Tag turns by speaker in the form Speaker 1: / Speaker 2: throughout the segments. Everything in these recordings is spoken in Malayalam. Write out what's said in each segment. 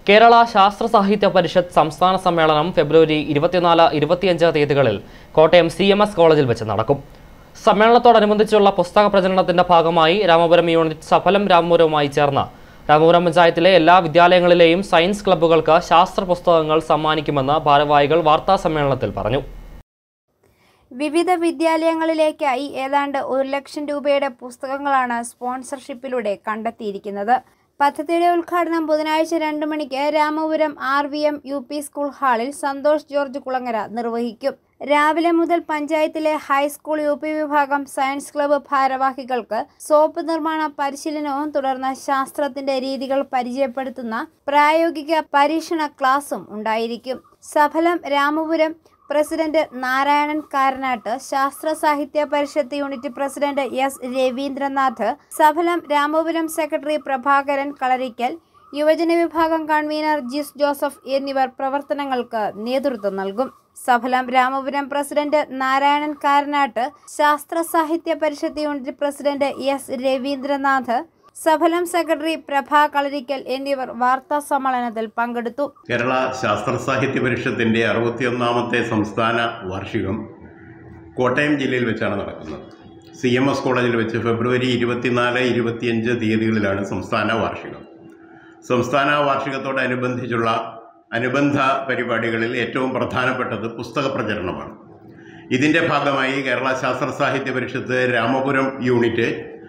Speaker 1: കേരള ശാസ്ത്ര സാഹിത്യ പരിഷത്ത് സംസ്ഥാന സമ്മേളനം ഫെബ്രുവരി ഇരുപത്തിനാല് ഇരുപത്തിയഞ്ച് തീയതികളിൽ കോട്ടയം സി എം എസ് കോളേജിൽ വെച്ച് നടക്കും സമ്മേളനത്തോടനുബന്ധിച്ചുള്ള പുസ്തക പ്രചരണത്തിന്റെ ഭാഗമായി രാമപുരം യൂണിറ്റ് സഫലം രാമപുരവുമായി ചേർന്ന് രാമപുരം പഞ്ചായത്തിലെ എല്ലാ വിദ്യാലയങ്ങളിലെയും സയൻസ് ക്ലബ്ബുകൾക്ക് ശാസ്ത്ര പുസ്തകങ്ങൾ സമ്മാനിക്കുമെന്ന് ഭാരവാഹികൾ വാർത്താ സമ്മേളനത്തിൽ പറഞ്ഞു
Speaker 2: വിവിധ വിദ്യാലയങ്ങളിലേക്കായി ഏതാണ്ട് ഒരു ലക്ഷം രൂപയുടെ പുസ്തകങ്ങളാണ് സ്പോൺസർഷിപ്പിലൂടെ കണ്ടെത്തിയിരിക്കുന്നത് പദ്ധതിയുടെ ഉദ്ഘാടനം ബുധനാഴ്ച രണ്ട് മണിക്ക് Ramapuram R V M U P school ഹാളിൽ സന്തോഷ് ജോർജ് കുളങ്ങര നിർവഹിക്കും രാവിലെ മുതൽ പഞ്ചായത്തിലെ ഹൈസ്കൂൾ യു പി വിഭാഗം സയൻസ് ക്ലബ്ബ് ഭാരവാഹികൾക്ക് സോപ്പ് നിർമ്മാണ പരിശീലനവും തുടർന്ന് ശാസ്ത്രത്തിന്റെ രീതികൾ പരിചയപ്പെടുത്തുന്ന പ്രായോഗിക പരീക്ഷണ ക്ലാസും ഉണ്ടായിരിക്കും Saphalam Ramapuram president Narayanan Karanatt Sasthra Sahithya Parishath unit president S Raveendranath Saphalam Ramapuram secretary Prabhakaran Kalarikkal യുവജന വിഭാഗം കൺവീനർ ജിസ് ജോസഫ് എന്നിവർ പ്രവർത്തനങ്ങൾക്ക് നേതൃത്വം നൽകും Saphalam Ramapuram president Narayanan Karanatt Sasthra Sahithya Parishath unit president S Raveendranath Saphalam secretary Prabha Kalarikkal എന്നിവർ വാർത്താ സമ്മേളനത്തിൽ പങ്കെടുത്തു
Speaker 3: കേരള ശാസ്ത്ര സാഹിത്യ പരിഷത്തിൻ്റെ അറുപത്തിയൊന്നാമത്തെ സംസ്ഥാന വാർഷികം കോട്ടയം ജില്ലയിൽ വെച്ചാണ് നടക്കുന്നത് സി എം എസ് കോളേജിൽ വെച്ച് ഫെബ്രുവരി ഇരുപത്തിനാല് ഇരുപത്തിയഞ്ച് തീയതികളിലാണ് സംസ്ഥാന വാർഷികം സംസ്ഥാന വാർഷികത്തോടനുബന്ധിച്ചുള്ള അനുബന്ധ പരിപാടികളിൽ ഏറ്റവും പ്രധാനപ്പെട്ടത് പുസ്തക പ്രചരണമാണ് ഇതിൻ്റെ ഭാഗമായി കേരള ശാസ്ത്ര സാഹിത്യ പരിഷത്ത് രാമപുരം യൂണിറ്റ്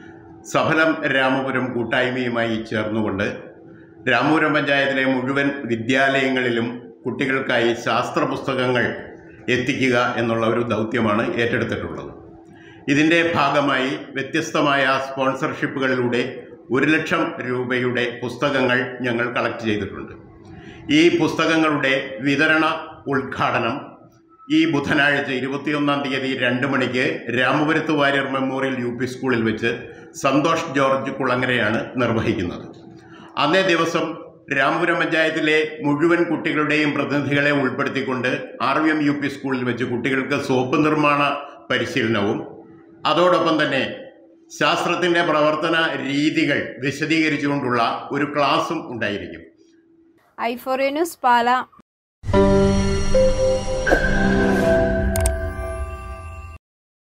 Speaker 3: സഫലം രാമപുരം കൂട്ടായ്മയുമായി ചേർന്നുകൊണ്ട് രാമപുരം പഞ്ചായത്തിലെ മുഴുവൻ വിദ്യാലയങ്ങളിലും കുട്ടികൾക്കായി ശാസ്ത്ര പുസ്തകങ്ങൾ എത്തിക്കുക എന്നുള്ള ഒരു ദൗത്യമാണ് ഏറ്റെടുത്തിട്ടുള്ളത് ഇതിൻ്റെ ഭാഗമായി വ്യത്യസ്തമായ സ്പോൺസർഷിപ്പുകളിലൂടെ ഒരു ലക്ഷം രൂപയുടെ പുസ്തകങ്ങൾ ഞങ്ങൾ കളക്ട് ചെയ്തിട്ടുണ്ട് ഈ പുസ്തകങ്ങളുടെ വിതരണ ഉദ്ഘാടനം ഈ ബുധനാഴ്ച ഇരുപത്തിയൊന്നാം തീയതി രണ്ട് മണിക്ക് രാമപുരത്ത് വാര്യർ മെമ്മോറിയൽ യു പി സ്കൂളിൽ വെച്ച് സന്തോഷ് ജോർജ് കുളങ്ങരയാണ് നിർവഹിക്കുന്നത് അന്നേ ദിവസം രാമപുരം പഞ്ചായത്തിലെ മുഴുവൻ കുട്ടികളുടെയും പ്രതിനിധികളെ ഉൾപ്പെടുത്തിക്കൊണ്ട് R V M U P സ്കൂളിൽ വെച്ച് കുട്ടികൾക്ക് സോപ്പ് നിർമ്മാണ പരിശീലനവും അതോടൊപ്പം തന്നെ ശാസ്ത്രത്തിൻ്റെ പ്രവർത്തന രീതികൾ വിശദീകരിച്ചുകൊണ്ടുള്ള ഒരു ക്ലാസും ഉണ്ടായിരിക്കും
Speaker 2: ഐഫോറിയ ന്യൂസ് പാല